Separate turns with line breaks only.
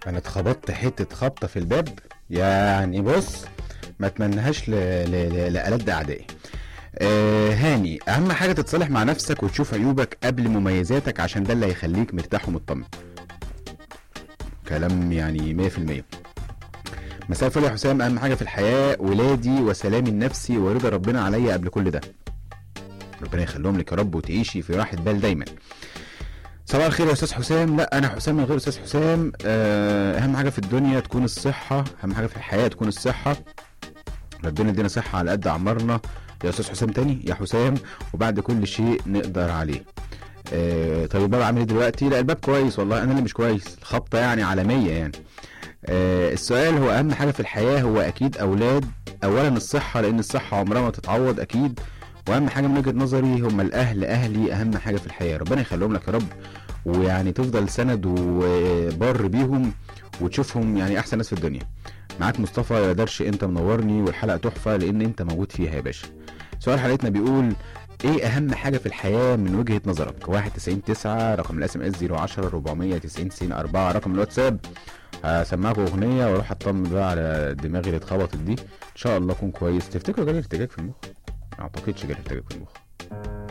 انا اتخبطت حته خبطه في الباب يعني بص ما اتمنهاش ل... ل... ل... لألد اعدائي آه هاني اهم حاجه تتصالح مع نفسك وتشوف عيوبك قبل مميزاتك عشان ده اللي هيخليك مرتاح ومطمن كلام يعني 100% مساء الفل يا حسام اهم حاجه في الحياه ولادي وسلامي النفسي ورضا ربنا عليا قبل كل ده ربنا يخليهم لك يا رب وتعيشي في راحه بال دايما صباح الخير يا استاذ حسام لا انا حسام من غير استاذ حسام آه، اهم حاجه في الدنيا تكون الصحه اهم حاجه في الحياه تكون الصحه ربنا يدينا صحه على قد اعمارنا يا استاذ حسام تاني يا حسام وبعد كل شيء نقدر عليه آه طيب الباب عامل ايه دلوقتي لا الباب كويس والله انا اللي مش كويس الخبطه يعني عالميه يعني آه السؤال هو اهم حاجه في الحياه هو اكيد اولاد اولا الصحه لان الصحه عمرها ما تتعوض اكيد واهم حاجه من وجهه نظري هم الاهل اهلي اهم حاجه في الحياه ربنا يخليهم لك يا رب ويعني تفضل سند وبر بيهم وتشوفهم يعني احسن ناس في الدنيا معاك مصطفى يا درش انت منورني والحلقه تحفه لان انت موجود فيها يا باشا سؤال حلقتنا بيقول ايه اهم حاجه في الحياه من وجهه نظرك 91 9 رقم الاس ام اس 010 490 90 4 رقم الواتساب هسمعكم اغنيه واروح اطمن بقى على دماغي اللي اتخبطت دي ان شاء الله اكون كويس تفتكروا جالي ارتجاج في المخ ما اعتقدش جالي ارتجاج في المخ